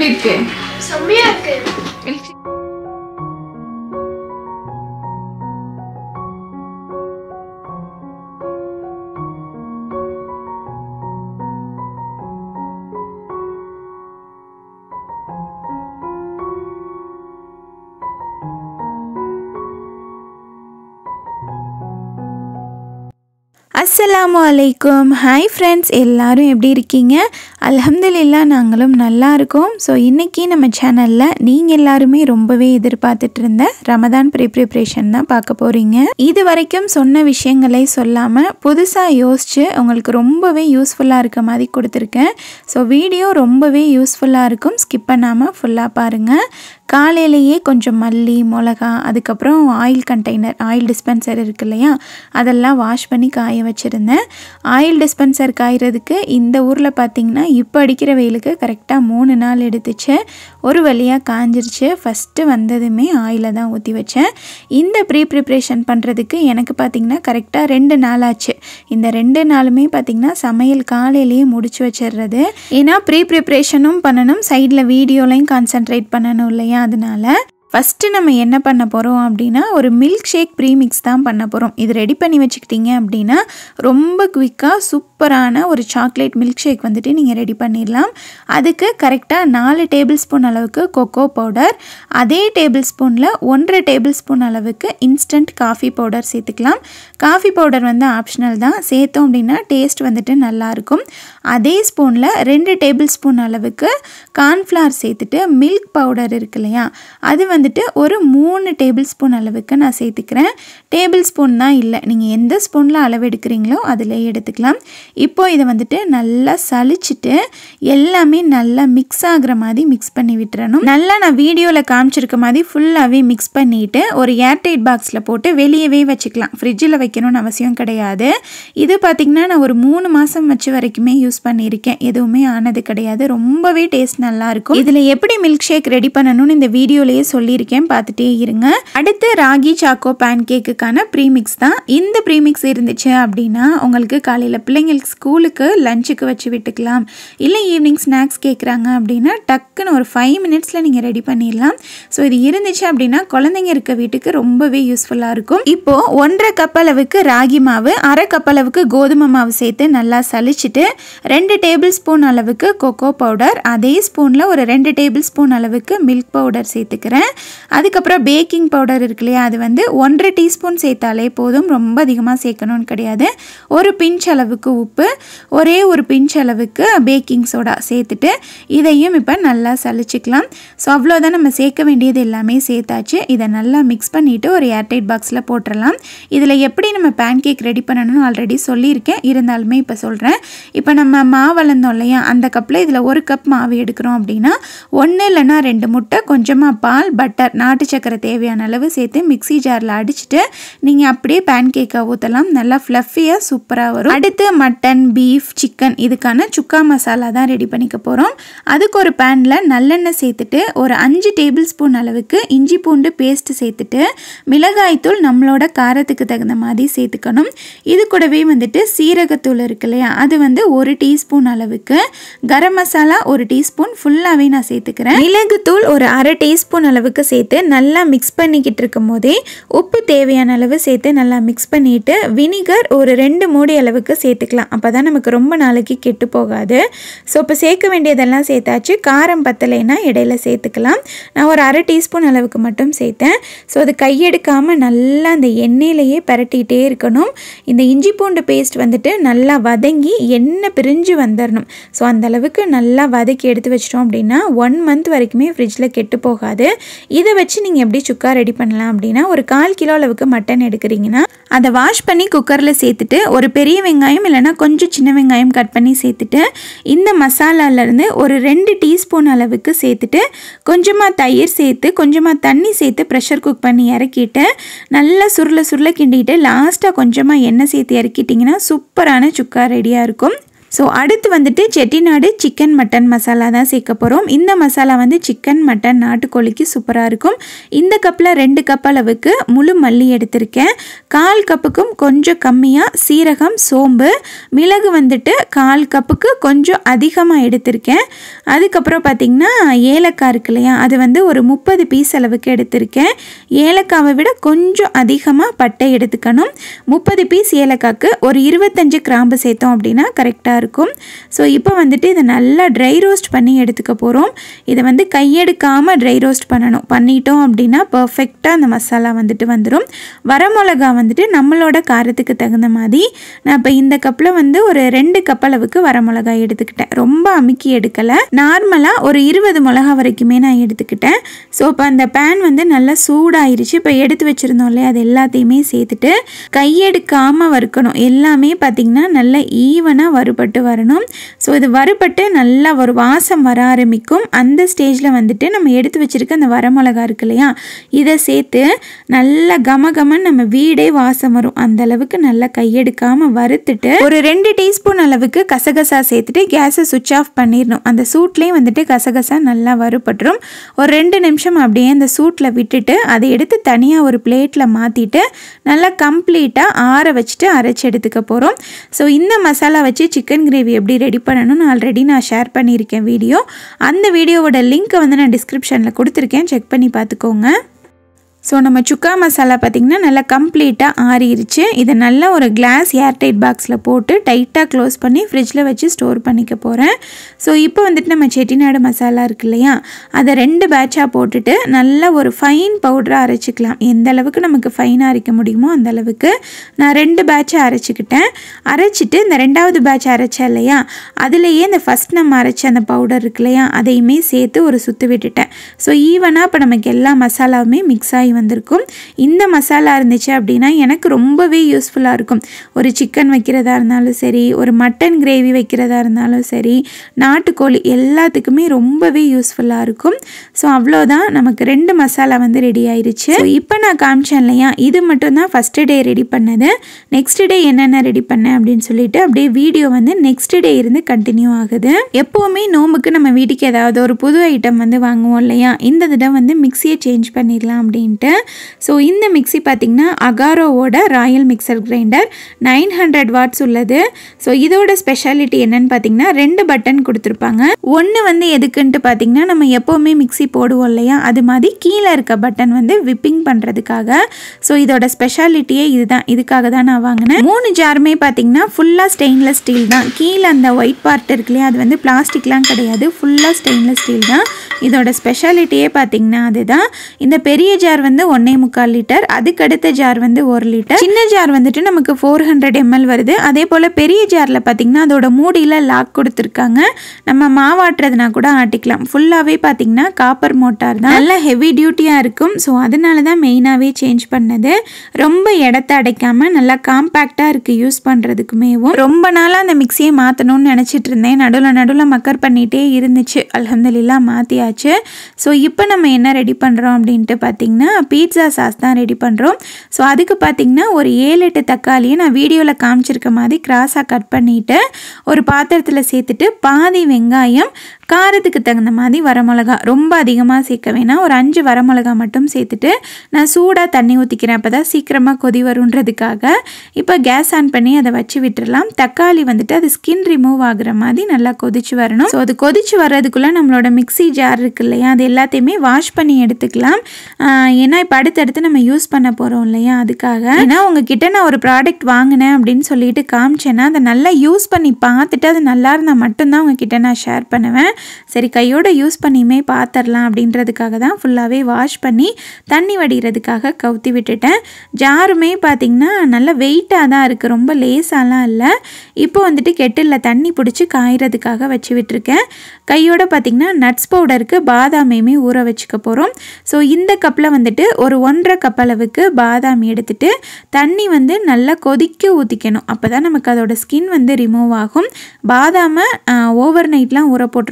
எப்படி இருக்கு செம்மையா இருக்கு அஸ்ஸலாமு அலைக்கும் ஹாய் ஃப்ரெண்ட்ஸ் எல்லாரும் எப்படி இருக்கீங்க அல்ஹம்துலில்லா நாங்களும் நல்லா இருக்கோம் ஸோ இன்றைக்கி நம்ம சேனலில் நீங்கள் எல்லாருமே ரொம்பவே எதிர்பார்த்துட்டு இருந்த ரமதான் ப்ரீ ப்ரிப்ரேஷன் தான் பார்க்க போகிறீங்க இது வரைக்கும் சொன்ன விஷயங்களை சொல்லாமல் புதுசாக யோசித்து உங்களுக்கு ரொம்பவே யூஸ்ஃபுல்லாக இருக்க மாதிரி கொடுத்துருக்கேன் ஸோ வீடியோ ரொம்பவே யூஸ்ஃபுல்லாக இருக்கும் ஸ்கிப் பண்ணாமல் ஃபுல்லாக பாருங்கள் காலையிலேயே கொஞ்சம் மல்லி மிளகா அதுக்கப்புறம் ஆயில் கண்டெய்னர் ஆயில் டிஸ்பென்சர் இருக்கு இல்லையா அதெல்லாம் வாஷ் பண்ணி காய வச்சுருந்தேன் ஆயில் டிஸ்பென்சர் காயறதுக்கு இந்த ஊரில் பார்த்தீங்கன்னா இப்போ அடிக்கிற வெயிலுக்கு கரெக்டாக மூணு நாள் எடுத்துச்சு ஒரு வழியாக காஞ்சிருச்சு ஃபஸ்ட்டு வந்ததுமே ஆயிலை தான் ஊற்றி வச்சேன் இந்த ப்ரீ ப்ரிப்ரேஷன் பண்ணுறதுக்கு எனக்கு பார்த்திங்கன்னா கரெக்டாக ரெண்டு நாள் ஆச்சு இந்த ரெண்டு நாளுமே பார்த்திங்கன்னா சமையல் காலையிலேயே முடிச்சு வச்சிடுறது ஏன்னா ப்ரீ ப்ரிப்ரேஷனும் பண்ணணும் சைடில் வீடியோலையும் கான்சென்ட்ரேட் பண்ணணும் இல்லையா அதனால ஃபஸ்ட்டு நம்ம என்ன பண்ண போகிறோம் அப்படின்னா ஒரு மில்க் ஷேக் ப்ரீமிக்ஸ் தான் பண்ண போகிறோம் இது ரெடி பண்ணி வச்சுக்கிட்டீங்க அப்படின்னா ரொம்ப குவிக்காக சூப்பரான ஒரு சாக்லேட் மில்க் ஷேக் வந்துட்டு நீங்கள் ரெடி பண்ணிடலாம் அதுக்கு கரெக்டாக நாலு டேபிள் ஸ்பூன் அளவுக்கு கொக்கோ பவுடர் அதே டேபிள் ஸ்பூனில் ஒன்றரை டேபிள் ஸ்பூன் அளவுக்கு இன்ஸ்டன்ட் காஃபி பவுடர் சேர்த்துக்கலாம் காஃபி பவுடர் வந்து ஆப்ஷனல் தான் சேர்த்தோம் அப்படின்னா டேஸ்ட் வந்துட்டு நல்லாயிருக்கும் அதே ஸ்பூனில் ரெண்டு டேபிள் ஸ்பூன் அளவுக்கு கார்ன்ஃப்ளவர் சேர்த்துட்டு மில்க் பவுடர் இருக்கு இல்லையா அது வந்துட்டு ஒரு மூணு டேபிள் ஸ்பூன் அளவுக்கு நான் சேர்த்துக்கிறேன் டேபிள் ஸ்பூன் தான் இல்லை நீங்கள் எந்த ஸ்பூனில் அளவு எடுக்கிறீங்களோ அதிலே எடுத்துக்கலாம் இப்போ இதை வந்துட்டு நல்லா சலிச்சிட்டு எல்லாமே நல்லா மிக்ஸ் ஆகுற மாதிரி மிக்ஸ் பண்ணி விட்டுறணும் நல்லா நான் வீடியோவில் காமிச்சிருக்க மாதிரி ஃபுல்லாகவே மிக்ஸ் பண்ணிவிட்டு ஒரு ஏர்டைட் பாக்ஸில் போட்டு வெளியவே வச்சுக்கலாம் ஃப்ரிட்ஜில் வைக்கணும்னு அவசியம் கிடையாது இது பார்த்திங்கன்னா நான் ஒரு மூணு மாதம் வச்சு வரைக்குமே யூஸ் பண்ணியிருக்கேன் எதுவுமே ஆனது கிடையாது ரொம்பவே டேஸ்ட் நல்லாயிருக்கும் இதில் எப்படி மில்க் ஷேக் ரெடி பண்ணணும்னு இந்த வீடியோலேயே சொல்லியிருக்கேன் பார்த்துட்டே இருங்க அடுத்து ராகி சாக்கோ பேன் கேக்குக்கான ப்ரீமிக்ஸ் தான் இந்த ப்ரீமிக்ஸ் இருந்துச்சு அப்படின்னா உங்களுக்கு காலையில் பிள்ளைங்களுக்கு ஸ்கூலுக்கு லஞ்சுக்கு வச்சு விட்டுக்கலாம் இல்லை ஈவினிங் ஸ்நாக்ஸ் கேட்குறாங்க அப்படின்னா டக்குன்னு ஒரு ஃபைவ் மினிட்ஸில் நீங்கள் ரெடி பண்ணிடலாம் ஸோ இது இருந்துச்சு அப்படின்னா குழந்தைங்க இருக்க வீட்டுக்கு ரொம்பவே யூஸ்ஃபுல்லாக இருக்கும் இப்போது ஒன்றரை கப் அளவுக்கு ராகி மாவு அரை கப் அளவுக்கு கோதுமை மாவு சேர்த்து நல்லா சலிச்சிட்டு ரெண்டு டேபிள் ஸ்பூன் அளவுக்கு கொக்கோ பவுடர் அதே ஸ்பூனில் ஒரு ரெண்டு டேபிள் ஸ்பூன் அளவுக்கு மில்க் பவுடர் சேர்த்துக்கிறேன் அதுக்கப்புறம் பேக்கிங் பவுடர் இருக்கு இல்லையா அது வந்து ஒன்றரை டீஸ்பூன் சேர்த்தாலே போதும் ரொம்ப அதிகமாக சேர்க்கணும்னு கிடையாது ஒரு பிஞ்ச் அளவுக்கு உப்பு ஒரே ஒரு பிஞ்ச் அளவுக்கு பேக்கிங் சோடா சேர்த்துட்டு இதையும் இப்போ நல்லா சலிச்சுக்கலாம் ஸோ அவ்வளோதான் நம்ம சேர்க்க வேண்டியது எல்லாமே சேர்த்தாச்சு இதை நல்லா மிக்ஸ் பண்ணிவிட்டு ஒரு ஏர்டைட் பாக்ஸில் போட்டுடலாம் இதில் எப்படி நம்ம பேன் கேக் ரெடி பண்ணணும்னு ஆல்ரெடி சொல்லியிருக்கேன் இருந்தாலுமே இப்போ சொல்கிறேன் இப்போ நம்ம மாவு வளர்ந்தோம் இல்லையா அந்த கப்பில் இதில் ஒரு கப் மாவு எடுக்கிறோம் அப்படின்னா ஒன்று இல்லைன்னா ரெண்டு முட்டை கொஞ்சமாக பால் பட்டர் நாட்டு சக்கரை தேவையான அளவு சேர்த்து மிக்ஸி ஜாரில் அடிச்சுட்டு நீங்கள் அப்படியே பேன் கேக்கை ஊற்றலாம் நல்லா ஃப்ளஃபியாக சூப்பராக வரும் அடுத்து மட்டன் பீஃப் சிக்கன் இதுக்கான சுக்கா மசாலா தான் ரெடி பண்ணிக்க போகிறோம் அதுக்கு ஒரு பேனில் நல்லெண்ணெய் சேர்த்துட்டு ஒரு அஞ்சு டேபிள் ஸ்பூன் அளவுக்கு இஞ்சி பூண்டு பேஸ்ட்டு சேர்த்துட்டு மிளகாய்த்தூள் நம்மளோட காரத்துக்கு தகுந்த மாதிரி சேர்த்துக்கணும் இது கூடவே வந்துட்டு சீரகத்தூள் இருக்கு இல்லையா அது வந்து ஒரு டீஸ்பூன் அளவுக்கு கரம் மசாலா ஒரு டீஸ்பூன் ஃபுல்லாகவே நான் சேர்த்துக்கிறேன் மிளகுத்தூள் ஒரு அரை டீஸ்பூன் அளவுக்கு சேர்த்து நல்லா மிக்ஸ் பண்ணிக்கிட்டு இருக்கும் போதே உப்பு தேவையான அளவு சேர்த்து நல்லா மிக்ஸ் பண்ணிட்டு வினிகர் ஒரு ரெண்டு மூடி அளவுக்கு சேர்த்துக்கலாம் அப்போ தான் நமக்கு ரொம்ப நாளைக்கு கெட்டு போகாது ஸோ இப்போ சேர்க்க வேண்டியதெல்லாம் சேர்த்தாச்சு காரம் பத்தலைன்னா இடையில சேர்த்துக்கலாம் நான் ஒரு அரை டீஸ்பூன் அளவுக்கு மட்டும் சேர்த்தேன் ஸோ அது கையெடுக்காமல் நல்லா அந்த எண்ணெயிலேயே பரட்டிகிட்டே இருக்கணும் இந்த இஞ்சி பூண்டு பேஸ்ட் வந்துட்டு நல்லா வதங்கி எண்ணெய் பிரிஞ்சு வந்துடணும் ஸோ அந்த அளவுக்கு நல்லா வதக்கி எடுத்து வச்சிட்டோம் அப்படின்னா ஒன் மந்த் வரைக்குமே ஃப்ரிட்ஜில் கெட்டு போகாது இதை வச்சு நீங்கள் எப்படி சுக்கா ரெடி பண்ணலாம் அப்படின்னா ஒரு கால் கிலோ அளவுக்கு மட்டன் எடுக்கிறீங்கன்னா அதை வாஷ் பண்ணி குக்கரில் சேர்த்துட்டு ஒரு பெரிய வெங்காயம் இல்லைன்னா கொஞ்சம் சின்ன வெங்காயம் கட் பண்ணி சேர்த்துட்டு இந்த மசாலாலேருந்து ஒரு ரெண்டு டீஸ்பூன் அளவுக்கு சேர்த்துட்டு கொஞ்சமாக தயிர் சேர்த்து கொஞ்சமாக தண்ணி சேர்த்து ப்ரெஷர் குக் பண்ணி இறக்கிட்டு நல்லா சுருள சுருள கிண்டிட்டு லாஸ்ட்டாக கொஞ்சமாக எண்ணெய் சேர்த்து இறக்கிட்டிங்கன்னா சூப்பரான சுக்கா ரெடியாக இருக்கும் ஸோ அடுத்து வந்துட்டு செட்டிநாடு சிக்கன் மட்டன் மசாலா தான் சேர்க்க போகிறோம் இந்த மசாலா வந்து சிக்கன் மட்டன் நாட்டுக்கோழிக்கு சூப்பராக இருக்கும் இந்த கப்பில் ரெண்டு கப் அளவுக்கு முழு மல்லி எடுத்திருக்கேன் கால் கப்புக்கும் கொஞ்சம் கம்மியாக சீரகம் சோம்பு மிளகு வந்துட்டு கால் கப்புக்கு கொஞ்சம் அதிகமாக எடுத்திருக்கேன் அதுக்கப்புறம் பார்த்திங்கன்னா ஏலக்காய் இருக்கு இல்லையா அது வந்து ஒரு முப்பது பீஸ் அளவுக்கு எடுத்திருக்கேன் ஏலக்காவை விட கொஞ்சம் அதிகமாக பட்டை எடுத்துக்கணும் முப்பது பீஸ் ஏலக்காய்க்கு ஒரு இருபத்தஞ்சு கிராம்பு சேர்த்தோம் அப்படின்னா கரெக்டாக இருக்கும் ஸோ இப்போ வந்துட்டு இதை நல்லா ட்ரை ரோஸ்ட் பண்ணி எடுத்துக்க போகிறோம் இதை வந்து கையெடுக்காமல் ட்ரை ரோஸ்ட் பண்ணணும் பண்ணிட்டோம் அப்படின்னா பர்ஃபெக்டாக அந்த மசாலா வந்துட்டு வந்துடும் வரமிளகா வந்துட்டு நம்மளோட காரத்துக்கு தகுந்த மாதிரி நான் இப்போ இந்த கப்பில் வந்து ஒரு ரெண்டு கப் அளவுக்கு வரமிளகா எடுத்துக்கிட்டேன் ரொம்ப அமுக்கி எடுக்கலை நார்மலாக ஒரு இருபது மிளகா வரைக்குமே நான் எடுத்துக்கிட்டேன் ஸோ இப்போ அந்த பேன் வந்து நல்லா சூடாயிருச்சு இப்போ எடுத்து வச்சுருந்தோம் இல்லையா அது எல்லாத்தையுமே சேர்த்துட்டு கையெடுக்காமல் வறுக்கணும் எல்லாமே பார்த்திங்கன்னா நல்லா ஈவனாக வறுபட்டு வரணும் ஸோ இது வறுபட்டு நல்லா ஒரு வாசம் வர ஆரம்பிக்கும் அந்த ஸ்டேஜில் வந்துட்டு நம்ம எடுத்து வச்சுருக்க அந்த வரமிளகா இருக்கு இல்லையா இதை சேர்த்து நல்லா கம கமன்னு நம்ம வீடே வாசம் வரும் அந்த அளவுக்கு நல்லா கையெடுக்காமல் வறுத்துட்டு ஒரு ரெண்டு டீஸ்பூன் அளவுக்கு கசகசா சேர்த்துட்டு கேஸை சுவிட்ச் ஆஃப் பண்ணிடணும் அந்த சூட்லேயே வந்துட்டு கசகசா நல்லா வறுபட்டுரும் ஒரு ரெண்டு நிமிஷம் அப்படியே அந்த சூட்டில் விட்டுட்டு அதை எடுத்து தனியாக ஒரு பிளேட்டில் மாற்றிட்டு நல்லா கம்ப்ளீட்டாக ஆற வச்சுட்டு அரைச்சி எடுத்துக்க போகிறோம் ஸோ இந்த மசாலா வச்சு சிக்கன் கிரேவி எப்படி ரெடி பண்ணணும்னு ஆல்ரெடி நான் ஷேர் பண்ணியிருக்கேன் வீடியோ அந்த வீடியோவோட லிங்க்கை வந்து நான் டிஸ்கிரிப்ஷனில் கொடுத்துருக்கேன் செக் பண்ணி பார்த்துக்கோங்க ஸோ நம்ம சுக்கா மசாலா பார்த்திங்கன்னா நல்லா கம்ப்ளீட்டாக ஆறிடுச்சு இதை நல்லா ஒரு கிளாஸ் ஏர்டைட் பாக்ஸில் போட்டு டைட்டாக க்ளோஸ் பண்ணி ஃப்ரிட்ஜில் வச்சு ஸ்டோர் பண்ணிக்க போகிறேன் ஸோ இப்போ வந்துட்டு நம்ம செட்டிநாடு மசாலா இருக்கு இல்லையா அதை ரெண்டு பேட்சாக போட்டுட்டு நல்லா ஒரு ஃபைன் பவுடராக அரைச்சிக்கலாம் எந்த அளவுக்கு நமக்கு ஃபைனாக அரைக்க முடியுமோ அந்த அளவுக்கு நான் ரெண்டு பேட்சை அரைச்சிக்கிட்டேன் அரைச்சிட்டு இந்த ரெண்டாவது பேட்ச் அரைச்சேன் இல்லையா அதுலேயே இந்த ஃபஸ்ட் நம்ம அரைச்ச அந்த பவுடர் இருக்கு இல்லையா அதையுமே சேர்த்து ஒரு சுற்று விட்டுட்டேன் ஸோ ஈவனாக இப்போ நமக்கு எல்லா மசாலாவுமே மிக்ஸ் ஆகி வந்திருக்கும் இந்த மசாலா இருந்துச்சு அப்படின்னா எனக்கு ரொம்பவே யூஸ்ஃபுல்லாக இருக்கும் ஒரு சிக்கன் வைக்கிறதா இருந்தாலும் சரி ஒரு மட்டன் கிரேவி வைக்கிறதா இருந்தாலும் சரி நாட்டுக்கோழி எல்லாத்துக்குமே ரொம்பவே யூஸ்ஃபுல்லாக இருக்கும் ஸோ அவ்வளோதான் நமக்கு ரெண்டு மசாலா வந்து ரெடி ஆயிருச்சு இப்போ நான் காமிச்சேன் இல்லையா இது மட்டும்தான் ஃபஸ்ட்டு டே ரெடி பண்ணது நெக்ஸ்ட் டே என்னென்ன ரெடி பண்ணேன் அப்படின்னு சொல்லிட்டு அப்படியே வீடியோ வந்து நெக்ஸ்ட் டே இருந்து கண்டினியூ ஆகுது எப்போவுமே நோம்புக்கு நம்ம வீட்டுக்கு ஏதாவது ஒரு புது ஐட்டம் வந்து வாங்குவோம் இல்லையா இந்த தடவை வந்து மிக்சியை சேஞ்ச் பண்ணிடலாம் அப்படின்ட்டு ஸோ இந்த மிக்சி பார்த்திங்கன்னா அகாரோவோட royal mixer grinder nine hundred watts உள்ளது ஸோ இதோட ஸ்பெஷாலிட்டி என்னன்னு பார்த்தீங்கன்னா ரெண்டு பட்டன் கொடுத்துருப்பாங்க ஒன்று வந்து எதுக்குன்ட்டு பார்த்தீங்கன்னா நம்ம எப்போவுமே மிக்சி போடுவோம் இல்லையா அது மாதிரி கீழே இருக்க பட்டன் வந்து விப்பிங் பண்ணுறதுக்காக ஸோ இதோட ஸ்பெஷாலிட்டியே இதுதான் இதுக்காக தான் நான் வாங்கினேன் மூணு ஜாருமே பார்த்தீங்கன்னா ஃபுல்லாக ஸ்டெயின்லெஸ் ஸ்டீல் தான் கீழே அந்த ஒயிட் பார்ட் இருக்கு இல்லையா அது வந்து பிளாஸ்டிக்லாம் கிடையாது ஃபுல்லாக ஸ்டெயின்லெஸ் ஸ்டீல் தான் இதோட ஸ்பெஷாலிட்டியே பார்த்தீங்கன்னா அதுதான் இந்த பெரிய ஜார் வந்து ஒன்னே முக்கால் லிட்டர் அதுக்கு அடுத்த ஜார் வந்து ஒரு லிட்டர் சின்ன ஜார் வந்துட்டு நமக்கு ஃபோர் ஹண்ட்ரட் எம்எல் வருது அதே போல் பெரிய ஜாரில் பார்த்தீங்கன்னா அதோட மூடியில் லாக் கொடுத்துருக்காங்க நம்ம மாவாட்டுறதுனா கூட ஆட்டிக்கலாம் ஃபுல்லாகவே பார்த்தீங்கன்னா காப்பர் மோட்டார் தான் நல்லா ஹெவி டியூட்டியாக இருக்கும் ஸோ அதனால தான் மெயினாகவே சேஞ்ச் பண்ணது ரொம்ப இடத்த அடைக்காமல் நல்லா காம்பேக்டாக இருக்குது யூஸ் பண்ணுறதுக்குமேவும் ரொம்ப நாளாக அந்த மிக்சியை மாற்றணும்னு நினச்சிட்டு இருந்தேன் நடுவில் நடுவில் மக்கர் பண்ணிகிட்டே இருந்துச்சு அலமதுல்லா மாற்றியாச்சு ஸோ இப்போ நம்ம என்ன ரெடி பண்ணுறோம் அப்படின்ட்டு பார்த்தீங்கன்னா பீட்சா சாஸ் தான் ரெடி பண்ணுறோம் ஸோ அதுக்கு பார்த்தீங்கன்னா ஒரு ஏழு எட்டு தக்காளியை நான் வீடியோவில் காமிச்சிருக்க மாதிரி கிராஸாக கட் பண்ணிவிட்டு ஒரு பாத்திரத்தில் சேர்த்துட்டு பாதி வெங்காயம் காரத்துக்கு தகுந்த மாதிரி வரமிளகா ரொம்ப அதிகமாக சேர்க்க வேணாம் ஒரு அஞ்சு வரமிளகா மட்டும் சேர்த்துட்டு நான் சூடாக தண்ணி ஊற்றிக்கிறேன் அப்போ தான் சீக்கிரமாக கொதி வருன்றதுக்காக இப்போ கேஸ் ஆன் பண்ணி அதை வச்சு விட்டுறலாம் தக்காளி வந்துட்டு அது ஸ்கின் ரிமூவ் ஆகுற மாதிரி நல்லா கொதிச்சு வரணும் ஸோ அது கொதிச்சு வர்றதுக்குள்ளே நம்மளோட மிக்ஸி ஜார் இருக்கு இல்லையா அது எல்லாத்தையுமே வாஷ் பண்ணி எடுத்துக்கலாம் ஆஹ் ஏன்னா இப்போ அடுத்தடுத்து நம்ம யூஸ் பண்ண போகிறோம் இல்லையா அதுக்காக ஏன்னா உங்ககிட்ட நான் ஒரு ப்ராடக்ட் வாங்கினேன் அப்படின்னு சொல்லிட்டு காமிச்சேன்னா அதை நல்லா யூஸ் பண்ணி பார்த்துட்டு அது நல்லா இருந்தால் மட்டும்தான் உங்ககிட்ட நான் ஷேர் பண்ணுவேன் சரி கையோட யூஸ் பண்ணியுமே பார்த்துடலாம் அப்படின்றதுக்காக தான் ஃபுல்லாகவே வாஷ் பண்ணி தண்ணி வடிகிறதுக்காக கவுத்தி விட்டுட்டேன் ஜாருமே பார்த்திங்கன்னா நல்ல வெயிட்டாக தான் இருக்குது ரொம்ப லேசாலாம் இல்லை இப்போ வந்துட்டு கெட்டிலில் தண்ணி பிடிச்சி காயறதுக்காக வச்சு விட்டுருக்கேன் கையோட பார்த்திங்கன்னா நட்ஸ் பவுடருக்கு பாதாமையுமே ஊற வச்சுக்க போகிறோம் ஸோ இந்த கப்பில் வந்துட்டு ஒரு ஒன்றரை கப் அளவுக்கு பாதாம் எடுத்துட்டு தண்ணி வந்து நல்லா கொதிக்க ஊற்றிக்கணும் அப்போ தான் நமக்கு அதோட ஸ்கின் வந்து ரிமூவ் ஆகும் பாதாமை ஓவர் நைட்லாம் ஊற போட்டுற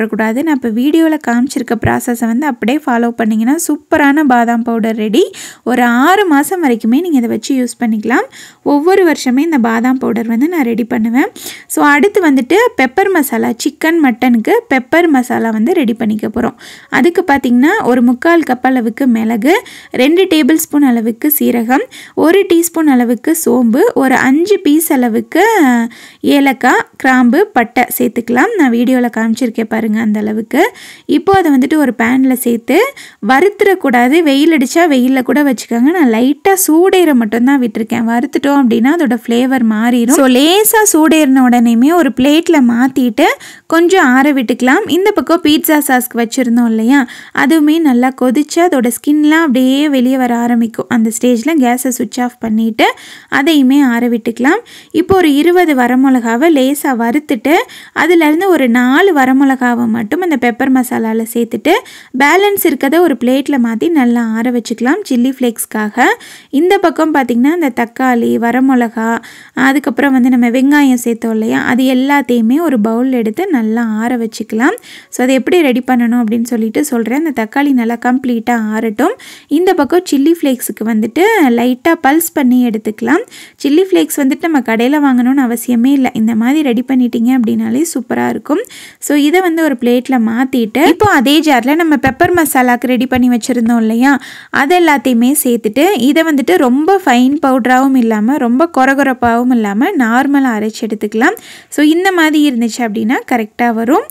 விட்டுறக்கூடாது நான் இப்போ வீடியோவில் காமிச்சிருக்க ப்ராசஸை வந்து அப்படியே ஃபாலோ பண்ணிங்கன்னா சூப்பரான பாதாம் பவுடர் ரெடி ஒரு ஆறு மாதம் வரைக்குமே நீங்கள் இதை வச்சு யூஸ் பண்ணிக்கலாம் ஒவ்வொரு வருஷமே இந்த பாதாம் பவுடர் வந்து நான் ரெடி பண்ணுவேன் ஸோ அடுத்து வந்துட்டு பெப்பர் மசாலா சிக்கன் மட்டனுக்கு பெப்பர் மசாலா வந்து ரெடி பண்ணிக்க போகிறோம் அதுக்கு பார்த்திங்கன்னா ஒரு முக்கால் கப் அளவுக்கு மிளகு ரெண்டு டேபிள் ஸ்பூன் அளவுக்கு சீரகம் ஒரு டீஸ்பூன் அளவுக்கு சோம்பு ஒரு அஞ்சு பீஸ் அளவுக்கு ஏலக்காய் கிராம்பு பட்டை சேர்த்துக்கலாம் நான் வீடியோவில் காமிச்சிருக்கேன் பாருங்கள் அந்த அளவுக்கு இப்போ அதை வந்துட்டு ஒரு பேனில் சேர்த்து வறுத்துடக்கூடாது வெயில் அடித்தா வெயிலில் கூட வச்சுக்கோங்க நான் லைட்டாக சூடேற மட்டும்தான் விட்டுருக்கேன் வறுத்துட்டோம் அப்படின்னா அதோட ஃப்ளேவர் மாறிடும் ஸோ லேசாக சூடேறின உடனேயுமே ஒரு பிளேட்டில் மாற்றிட்டு கொஞ்சம் ஆற விட்டுக்கலாம் இந்த பக்கம் பீட்சா சாஸ்க்கு வச்சுருந்தோம் இல்லையா அதுவுமே நல்லா கொதிச்சு அதோட ஸ்கின்லாம் அப்படியே வெளியே வர ஆரம்பிக்கும் அந்த ஸ்டேஜில் கேஸை சுவிட்ச் ஆஃப் பண்ணிவிட்டு அதையுமே ஆற விட்டுக்கலாம் இப்போ ஒரு இருபது வரமிளகாவை லேசாக வறுத்துட்டு அதுலேருந்து ஒரு நாலு வரமிளகாவை மட்டும் அந்த பெப்பர் மசாலாவில் சேர்த்துட்டு பேலன்ஸ் இருக்கிறத ஒரு பிளேட்டில் மாற்றி நல்லா ஆற வச்சுக்கலாம் சில்லி ஃப்ளேக்ஸ்க்காக இந்த பக்கம் பார்த்திங்கன்னா அந்த தக்காளி வரமிளகா அதுக்கப்புறம் வந்து நம்ம வெங்காயம் சேர்த்தோம் இல்லையா அது எல்லாத்தையுமே ஒரு பவுல் எடுத்து நல்லா ஆற வச்சுக்கலாம் ஸோ அதை எப்படி ரெடி பண்ணணும் அப்படின்னு சொல்லிட்டு சொல்கிறேன் அந்த தக்காளி நல்லா கம்ப்ளீட்டாக ஆறட்டும் இந்த பக்கம் சில்லி ஃப்ளேக்ஸுக்கு வந்துட்டு லைட்டாக பல்ஸ் பண்ணி எடுத்துக்கலாம் சில்லி ஃப்ளேக்ஸ் வந்துட்டு நம்ம கடையில் வாங்கணும்னு அவசியமே இல்லை இந்த மாதிரி ரெடி பண்ணிட்டீங்க அப்படின்னாலே சூப்பராக இருக்கும் ஸோ இதை வந்து ஒரு பிளேட்டில் மாற்றிட்டு இப்போ அதே ஜாரில் நம்ம பெப்பர் மசாலாக்கு ரெடி பண்ணி வச்சுருந்தோம் இல்லையா அது எல்லாத்தையுமே சேர்த்துட்டு இதை வந்துட்டு ரொம்ப ஃபைன் பவுடராகவும் இல்லாமல் ரொம்ப கொரகொரப்பாகவும் இல்லாமல் நார்மலாக அரைச்சி எடுத்துக்கலாம் ஸோ இந்த மாதிரி இருந்துச்சு அப்படின்னா கரெக்டாக வரும்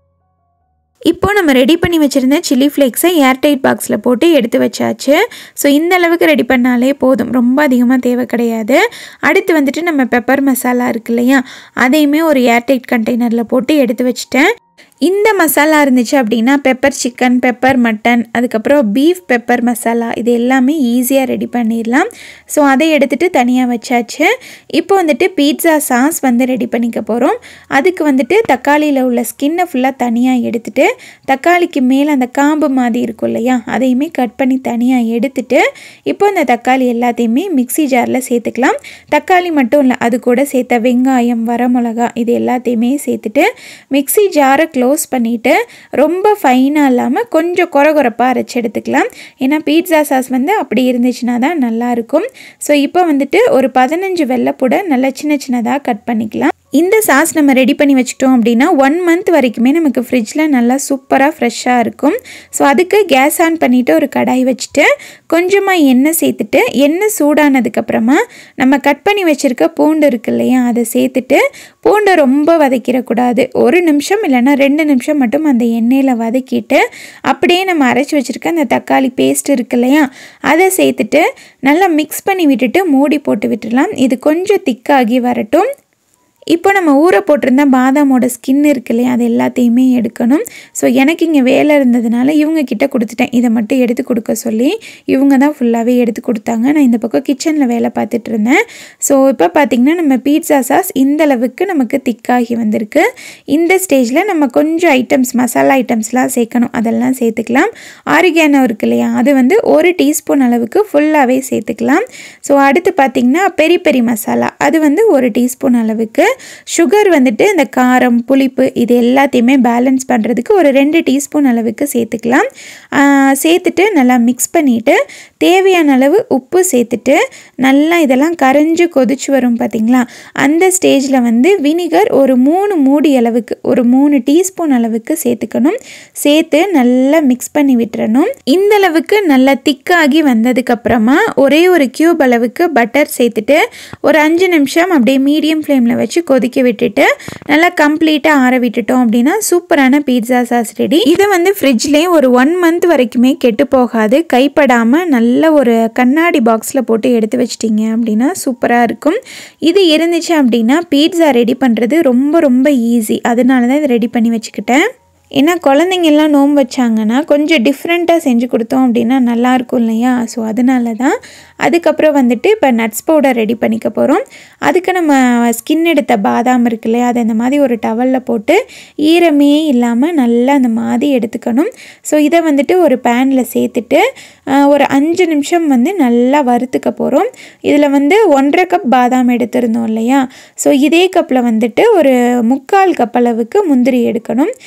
இப்போ நம்ம ரெடி பண்ணி வச்சுருந்த சில்லி ஃப்ளேக்ஸை ஏர்டைட் பாக்ஸில் போட்டு எடுத்து வச்சாச்சு ஸோ இந்த அளவுக்கு ரெடி பண்ணாலே போதும் ரொம்ப அதிகமாக தேவை கிடையாது அடுத்து வந்துட்டு நம்ம பெப்பர் மசாலா இருக்கு இல்லையா அதையுமே ஒரு ஏர்டைட் கண்டெய்னரில் போட்டு எடுத்து வச்சுட்டேன் இந்த மசாலா இருந்துச்சு அப்படின்னா பெப்பர் சிக்கன் பெப்பர் மட்டன் அதுக்கப்புறம் பீஃப் பெப்பர் மசாலா இது எல்லாமே ஈஸியாக ரெடி பண்ணிடலாம் ஸோ அதை எடுத்துகிட்டு தனியாக வச்சாச்சு இப்போ வந்துட்டு பீட்சா சாஸ் வந்து ரெடி பண்ணிக்க போகிறோம் அதுக்கு வந்துட்டு தக்காளியில் உள்ள ஸ்கின்னை ஃபுல்லாக தனியாக எடுத்துட்டு தக்காளிக்கு மேலே அந்த காம்பு மாதிரி இருக்கும் இல்லையா அதையுமே கட் பண்ணி தனியாக எடுத்துட்டு இப்போ இந்த தக்காளி எல்லாத்தையுமே மிக்சி ஜாரில் சேர்த்துக்கலாம் தக்காளி மட்டும் இல்லை அது கூட சேர்த்த வெங்காயம் வரமிளகா இது எல்லாத்தையுமே சேர்த்துட்டு மிக்சி ஜாரை க்ளோஸ் பண்ணிவிட்டு ரொம்ப ஃபைனாக இல்லாமல் கொஞ்சம் கொரகொரப்பாக அரைச்சி எடுத்துக்கலாம் ஏன்னா பீட்சா சாஸ் வந்து அப்படி இருந்துச்சுன்னா தான் நல்லாயிருக்கும் ஸோ இப்போ வந்துட்டு ஒரு பதினஞ்சு வெள்ளைப்பூடை நல்லா சின்ன சின்னதாக கட் பண்ணிக்கலாம் இந்த சாஸ் நம்ம ரெடி பண்ணி வச்சுட்டோம் அப்படின்னா ஒன் மந்த் வரைக்குமே நமக்கு ஃப்ரிட்ஜில் நல்லா சூப்பராக ஃப்ரெஷ்ஷாக இருக்கும் ஸோ அதுக்கு கேஸ் ஆன் பண்ணிவிட்டு ஒரு கடாய் வச்சுட்டு கொஞ்சமாக எண்ணெய் சேர்த்துட்டு எண்ணெய் சூடானதுக்கப்புறமா நம்ம கட் பண்ணி வச்சுருக்க பூண்டு இருக்கு இல்லையா அதை சேர்த்துட்டு பூண்டை ரொம்ப வதக்கிடக்கூடாது ஒரு நிமிஷம் இல்லைன்னா ரெண்டு நிமிஷம் மட்டும் அந்த எண்ணெயில் வதக்கிட்டு அப்படியே நம்ம அரைச்சி வச்சுருக்க அந்த தக்காளி பேஸ்ட் இருக்கு இல்லையா அதை சேர்த்துட்டு நல்லா மிக்ஸ் பண்ணி விட்டுட்டு மூடி போட்டு விட்டுடலாம் இது கொஞ்சம் திக்காகி வரட்டும் இப்போ நம்ம ஊற போட்டிருந்த பாதாமோட ஸ்கின் இருக்கு இல்லையா அது எல்லாத்தையுமே எடுக்கணும் ஸோ எனக்கு இங்கே வேலை இருந்ததுனால இவங்க கிட்ட கொடுத்துட்டேன் இதை மட்டும் எடுத்து கொடுக்க சொல்லி இவங்க தான் ஃபுல்லாகவே எடுத்து கொடுத்தாங்க நான் இந்த பக்கம் கிச்சனில் வேலை பார்த்துட்டு இருந்தேன் ஸோ இப்போ பார்த்திங்கன்னா நம்ம பீட்சா சாஸ் இந்த அளவுக்கு நமக்கு திக்காகி வந்திருக்கு இந்த ஸ்டேஜில் நம்ம கொஞ்சம் ஐட்டம்ஸ் மசாலா ஐட்டம்ஸ்லாம் சேர்க்கணும் அதெல்லாம் சேர்த்துக்கலாம் ஆரிகானோ இருக்கு இல்லையா அது வந்து ஒரு டீஸ்பூன் அளவுக்கு ஃபுல்லாகவே சேர்த்துக்கலாம் ஸோ அடுத்து பார்த்திங்கன்னா பெரி பெரி மசாலா அது வந்து ஒரு டீஸ்பூன் அளவுக்கு சுகர் வந்துட்டு இந்த காரம் புளிப்பு இது எல்லாத்தையுமே பேலன்ஸ் பண்ணுறதுக்கு ஒரு ரெண்டு டீஸ்பூன் அளவுக்கு சேர்த்துக்கலாம் ஆஹ் சேர்த்துட்டு நல்லா மிக்ஸ் பண்ணிவிட்டு தேவையான அளவு உப்பு சேர்த்துட்டு நல்லா இதெல்லாம் கரைஞ்சு கொதிச்சு வரும் பார்த்தீங்களா அந்த ஸ்டேஜில் வந்து வினிகர் ஒரு மூணு மூடி அளவுக்கு ஒரு மூணு டீஸ்பூன் அளவுக்கு சேர்த்துக்கணும் சேர்த்து நல்லா மிக்ஸ் பண்ணி விட்டுறணும் இந்த அளவுக்கு நல்லா திக்காகி வந்ததுக்கப்புறமா ஒரே ஒரு கியூப் அளவுக்கு பட்டர் சேர்த்துட்டு ஒரு அஞ்சு நிமிஷம் அப்படியே மீடியம் ஃப்ளேமில் வச்சு கொதிக்க விட்டுட்டு நல்லா கம்ப்ளீட்டாக ஆற விட்டுட்டோம் அப்படின்னா சூப்பரான பீட்சா சாஸ் ரெடி இதை வந்து ஃப்ரிட்ஜ்லேயே ஒரு ஒன் மந்த் வரைக்குமே கெட்டு போகாது கைப்படாமல் நல்ல ஒரு கண்ணாடி பாக்ஸில் போட்டு எடுத்து வச்சிட்டிங்க அப்படின்னா சூப்பராக இருக்கும் இது இருந்துச்சு அப்படின்னா பீட்சா ரெடி பண்ணுறது ரொம்ப ரொம்ப ஈஸி அதனால தான் இதை ரெடி பண்ணி வச்சுக்கிட்டேன் ஏன்னா குழந்தைங்க எல்லாம் நோன்பு வச்சாங்கன்னா கொஞ்சம் டிஃப்ரெண்ட்டாக செஞ்சு கொடுத்தோம் அப்படின்னா நல்லாயிருக்கும் இல்லையா ஸோ அதனால தான் அதுக்கப்புறம் வந்துட்டு இப்போ நட்ஸ் பவுடர் ரெடி பண்ணிக்க போகிறோம் அதுக்கு நம்ம ஸ்கின் எடுத்த பாதாம் இருக்கு இல்லையா அதை இந்த மாதிரி ஒரு டவலில் போட்டு ஈரமே இல்லாமல் நல்லா அந்த மாதிரி எடுத்துக்கணும் ஸோ இதை வந்துட்டு ஒரு பேனில் சேர்த்துட்டு ஆஹ், ஒரு அஞ்சு நிமிஷம் வந்து நல்லா வறுத்துக்க போகிறோம் இதில் வந்து ஒன்றரை கப் பாதாம் எடுத்திருந்தோம் இல்லையா ஸோ இதே கப்பில் வந்துட்டு ஒரு முக்கால் கப் அளவுக்கு முந்திரி எடுக்கணும் ஸோ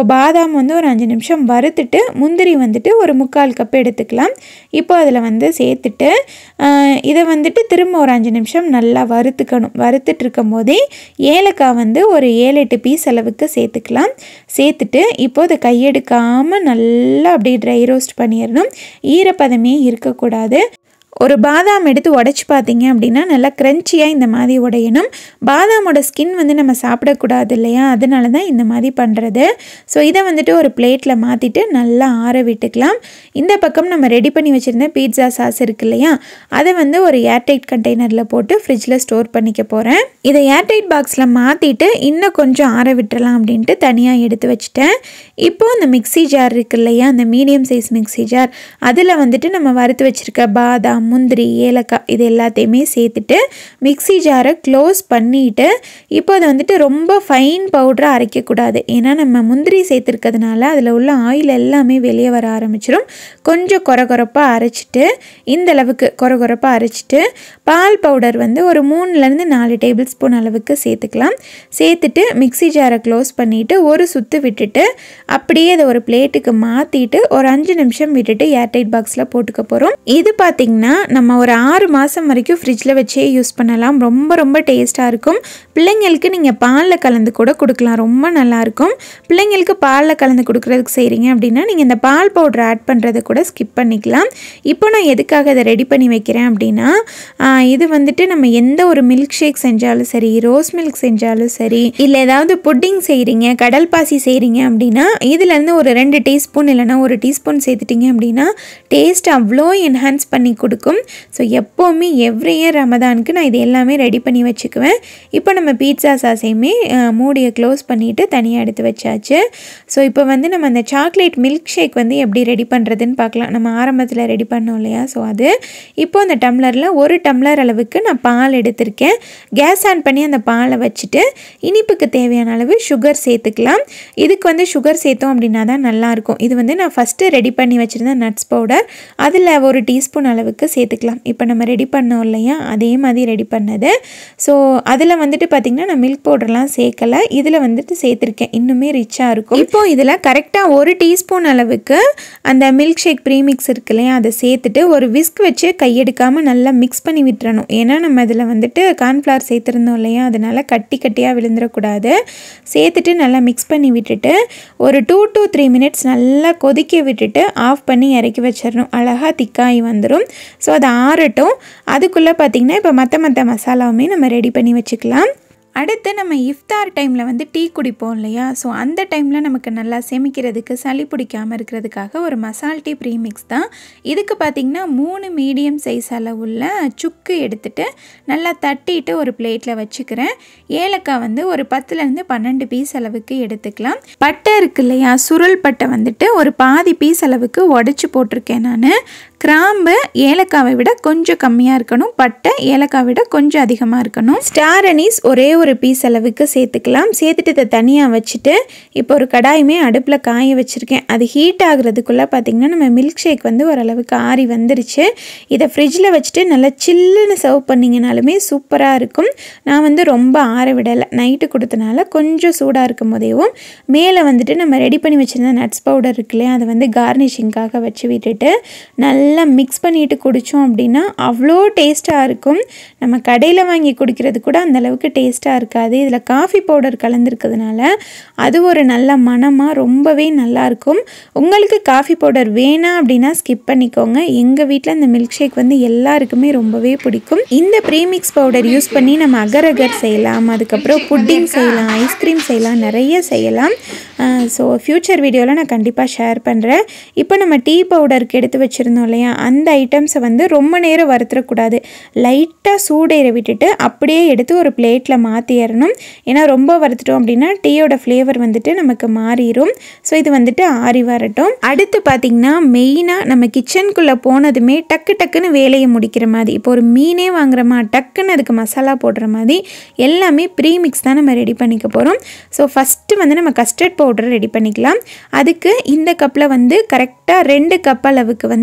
பாதாம் வந்து ஒரு அஞ்சு நிமிஷம் வறுத்துட்டு முந்திரி வந்துட்டு ஒரு முக்கால் கப் எடுத்துக்கலாம் இப்போ அதில் வந்து சேர்த்துட்டு ஆஹ், இதை வந்துட்டு திரும்ப ஒரு அஞ்சு நிமிஷம் நல்லா வறுத்துக்கணும் வறுத்துட்டு இருக்கும் போதே ஏலக்காய் வந்து ஒரு ஏழு எட்டு பீஸ் அளவுக்கு சேர்த்துக்கலாம் சேர்த்துட்டு இப்போ அதை கையெடுக்காமல் நல்லா அப்படியே ட்ரை ரோஸ்ட் பண்ணிடணும் ஈரப்பதமே இருக்கக்கூடாது ஒரு பாதாம் எடுத்து உடச்சி பார்த்தீங்க அப்படின்னா நல்லா க்ரன்ச்சியாக இந்த மாதிரி உடையணும் பாதாமோட ஸ்கின் வந்து நம்ம சாப்பிடக்கூடாது இல்லையா அதனால தான் இந்த மாதிரி பண்ணுறது ஸோ இதை வந்துட்டு ஒரு பிளேட்டில் மாற்றிட்டு நல்லா ஆற விட்டுக்கலாம் இந்த பக்கம் நம்ம ரெடி பண்ணி வச்சுருந்த பீட்சா சாஸ் இருக்கு இல்லையா அதை வந்து ஒரு ஏர்டைட் கண்டெய்னரில் போட்டு ஃப்ரிட்ஜில் ஸ்டோர் பண்ணிக்க போகிறேன் இதை ஏர்டைட் பாக்ஸில் மாற்றிட்டு இன்னும் கொஞ்சம் ஆற விட்டுறலாம் அப்படின்ட்டு தனியாக எடுத்து வச்சுட்டேன் இப்போது அந்த மிக்ஸி ஜார் இருக்கு இல்லையா அந்த மீடியம் சைஸ் மிக்ஸி ஜார் அதில் வந்துட்டு நம்ம வறுத்து வச்சுருக்க பாதாம் முந்திரி ஏலக்காய் இது எல்லாத்தையுமே சேர்த்துட்டு மிக்ஸி ஜாரை க்ளோஸ் பண்ணிட்டு இப்போ அதை வந்துட்டு ரொம்ப ஃபைன் பவுடராக அரைக்கக்கூடாது ஏன்னா நம்ம முந்திரி சேர்த்துருக்கிறதுனால அதில் உள்ள ஆயில் எல்லாமே வெளியே வர ஆரம்பிச்சிடும் கொஞ்சம் கொர கொரப்பாக அரைச்சிட்டு இந்த அளவுக்கு கொர கொரப்பாக அரைச்சிட்டு பால் பவுடர் வந்து ஒரு மூணுலேருந்து நாலு டேபிள் ஸ்பூன் அளவுக்கு சேர்த்துக்கலாம் சேர்த்துட்டு மிக்ஸி ஜாரை க்ளோஸ் பண்ணிவிட்டு ஒரு சுற்று விட்டுட்டு அப்படியே அதை ஒரு பிளேட்டுக்கு மாற்றிட்டு ஒரு அஞ்சு நிமிஷம் விட்டுட்டு ஏர்டைட் பாக்ஸில் போட்டுக்க போகிறோம் இது பார்த்திங்கன்னா நம்ம ஒரு ஆறு மாதம் வரைக்கும் ஃப்ரிட்ஜில் வச்சே யூஸ் பண்ணலாம் ரொம்ப ரொம்ப டேஸ்ட்டாக இருக்கும் பிள்ளைங்களுக்கு நீங்கள் பாலில் கலந்து கூட கொடுக்கலாம் ரொம்ப நல்லாயிருக்கும் பிள்ளைங்களுக்கு பாலில் கலந்து கொடுக்குறதுக்கு செய்கிறீங்க அப்படின்னா நீங்கள் இந்த பால் பவுடர் ஆட் பண்ணுறதை கூட ஸ்கிப் பண்ணிக்கலாம் இப்போ நான் எதுக்காக இதை ரெடி பண்ணி வைக்கிறேன் அப்படின்னா ஆஹ், இது வந்துட்டு நம்ம எந்த ஒரு மில்க் ஷேக் செஞ்சாலும் சரி ரோஸ் மில்க் செஞ்சாலும் சரி இல்லை ஏதாவது புட்டிங் செய்கிறீங்க கடல் பாசி செய்கிறீங்க அப்படின்னா இதுலேருந்து ஒரு ரெண்டு டீஸ்பூன் இல்லைன்னா ஒரு டீஸ்பூன் சேர்த்துட்டிங்க அப்படின்னா டேஸ்ட் அவ்வளோ என்ஹான்ஸ் பண்ணி கொடுக்கும் ஸோ எப்போவுமே எவ்ரி இயர் ரமதானுக்கு நான் இது எல்லாமே ரெடி பண்ணி வச்சுக்குவேன் இப்போ நம்ம பீட்சா சாஸையுமே அஹ், மூடியை க்ளோஸ் பண்ணிவிட்டு தனியாக எடுத்து வச்சாச்சு ஸோ இப்போ வந்து நம்ம அந்த சாக்லேட் மில்க் ஷேக் வந்து எப்படி ரெடி பண்ணுறதுன்னு பார்க்கலாம் நம்ம ஆரம்பத்தில் ரெடி பண்ணோம் இல்லையா ஸோ அது இப்போ அந்த டம்ளரில் ஒரு டம்ளர் அளவுக்கு நான் பால் எடுத்திருக்கேன் கேஸ் ஆன் பண்ணி அந்த பாலை வச்சுட்டு இனிப்புக்கு தேவையான அளவு சுகர் சேர்த்துக்கலாம் இதுக்கு வந்து சுகர் சேர்த்தோம் அப்படின்னா தான் நல்லாயிருக்கும் இது வந்து நான் ஃபஸ்ட்டு ரெடி பண்ணி வச்சுருந்த நட்ஸ் பவுடர் அதில் ஒரு டீஸ்பூன் அளவுக்கு சேர்த்துக்கலாம் இப்போ நம்ம ரெடி பண்ணோம் இல்லையா அதே மாதிரி ரெடி பண்ணது ஸோ அதில் வந்துட்டு பார்த்திங்கன்னா நான் மில்க் பவுடர்லாம் சேர்க்கலை இதில் வந்துட்டு சேர்த்துருக்கேன் இன்னுமே ரிச்சாக இருக்கும் இப்போ இதில் கரெக்டாக ஒரு டீஸ்பூன் அளவுக்கு அந்த மில்க் ஷேக் ப்ரீமிக்ஸ் இருக்கு இல்லையா அதை சேர்த்துட்டு ஒரு விஸ்க் வச்சு கையெடுக்காமல் நல்லா மிக்ஸ் பண்ணி விட்டுறணும் ஏன்னா நம்ம இதில் வந்துட்டு கார்ன்ஃப்ளவர் சேர்த்துருந்தோம் இல்லையா அதனால் கட்டி கட்டியாக விழுந்துடக்கூடாது சேர்த்துட்டு நல்லா மிக்ஸ் பண்ணி விட்டுட்டு ஒரு டூ to த்ரீ மினிட்ஸ் நல்லா கொதிக்க விட்டுட்டு ஆஃப் பண்ணி இறக்கி வச்சிடணும் அழகாக திக்காகி வந்துடும் ஸோ அது ஆறட்டும் அதுக்குள்ளே பார்த்திங்கன்னா இப்போ மற்ற மற்ற மசாலாவுமே நம்ம ரெடி பண்ணி வச்சுக்கலாம் அடுத்து நம்ம இஃப்தார் டைமில் வந்து டீ குடிப்போம் இல்லையா ஸோ அந்த டைமில் நமக்கு நல்லா செமிக்கிறதுக்கு சளி பிடிக்காமல் இருக்கிறதுக்காக ஒரு மசால் டீ ப்ரீமிக்ஸ் தான் இதுக்கு பார்த்திங்கன்னா மூணு மீடியம் சைஸ் அளவுள்ள சுக்கு எடுத்துட்டு நல்லா தட்டிட்டு ஒரு பிளேட்டில் வச்சுக்கிறேன் ஏலக்காய் வந்து ஒரு பத்துலேருந்து பன்னெண்டு பீஸ் அளவுக்கு எடுத்துக்கலாம் பட்டை இருக்கு இல்லையா சுருள் பட்டை வந்துட்டு ஒரு பாதி பீஸ் அளவுக்கு உடச்சி போட்டிருக்கேன் நான் கிராம்பு ஏலக்காவை விட கொஞ்சம் கம்மியாக இருக்கணும் பட்டை ஏலக்காவை விட கொஞ்சம் அதிகமாக இருக்கணும் ஸ்டார் அனீஸ் ஒரே ஒரு பீஸ் அளவுக்கு சேர்த்துக்கலாம் சேர்த்துட்டு இதை தனியாக வச்சுட்டு இப்போ ஒரு கடாயுமே அடுப்பில் காய வச்சுருக்கேன் அது ஹீட் ஆகுறதுக்குள்ளே பார்த்திங்கன்னா நம்ம மில்க் ஷேக் வந்து ஓரளவுக்கு ஆறி வந்துருச்சு இதை ஃப்ரிட்ஜில் வச்சுட்டு நல்லா சில்லுன்னு சர்வ் பண்ணிங்கனாலுமே சூப்பராக இருக்கும் நான் வந்து ரொம்ப ஆற விடலை நைட்டு கொடுத்தனால கொஞ்சம் சூடாக இருக்கும் போதேவும் மேலே வந்துட்டு நம்ம ரெடி பண்ணி வச்சுருந்த நட்ஸ் பவுடர் இருக்கு இல்லையா அதை வந்து கார்னிஷிங்காக வச்சு விட்டுட்டு நல்லா மிக்ஸ் பண்ணிட்டு குடித்தோம் அப்படின்னா அவ்வளோ டேஸ்ட்டாக இருக்கும் நம்ம கடையில் வாங்கி குடிக்கிறது கூட அந்த அளவுக்கு டேஸ்ட்டாக இருக்காது இதில் காஃபி பவுடர் கலந்துருக்கிறதுனால அது ஒரு நல்ல மணமாக ரொம்பவே நல்லாயிருக்கும் உங்களுக்கு காஃபி பவுடர் வேணாம் அப்படின்னா ஸ்கிப் பண்ணிக்கோங்க எங்கள் வீட்டில் இந்த மில்க் ஷேக் வந்து எல்லாருக்குமே ரொம்பவே பிடிக்கும் இந்த ப்ரீமிக்ஸ் பவுடர் யூஸ் பண்ணி நம்ம அகர் அகர் செய்யலாம் அதுக்கப்புறம் புட்டிங் செய்யலாம் ஐஸ்கிரீம் செய்யலாம் நிறைய செய்யலாம் ஸோ ஃப்யூச்சர் வீடியோவில் நான் கண்டிப்பாக ஷேர் பண்ணுறேன் இப்போ நம்ம டீ பவுடருக்கு எடுத்து வச்சுருந்தோம் இல்லையா அந்த ஐட்டம்ஸை வந்து ரொம்ப நேரம் வறுத்துறக்கூடாது லைட்டாக சூடேற விட்டுட்டு அப்படியே எடுத்து ஒரு பிளேட்டில் மாற்றிடணும் ஏன்னா ரொம்ப வறுத்துட்டோம் அப்படின்னா டீயோட ஃப்ளேவர் வந்துட்டு நமக்கு மாறிடும் ஸோ இது வந்துட்டு ஆறி வரட்டும் அடுத்து பார்த்திங்கன்னா மெயினாக நம்ம கிச்சனுக்குள்ளே போனதுமே டக்கு டக்குன்னு வேலையை முடிக்கிற மாதிரி இப்போ ஒரு மீனே வாங்குறோமா டக்குன்னு அதுக்கு மசாலா போடுற மாதிரி எல்லாமே ப்ரீமிக்ஸ் தான் நம்ம ரெடி பண்ணிக்க போகிறோம் ஸோ ஃபஸ்ட்டு வந்து நம்ம கஸ்டர்ட் பவுடர் ரெடி பண்ணிக்கலாம் அதுக்கு இந்த கப்பில் வந்து கரெக்டாக ரெண்டு கப் அளவுக்கு வந்து பால்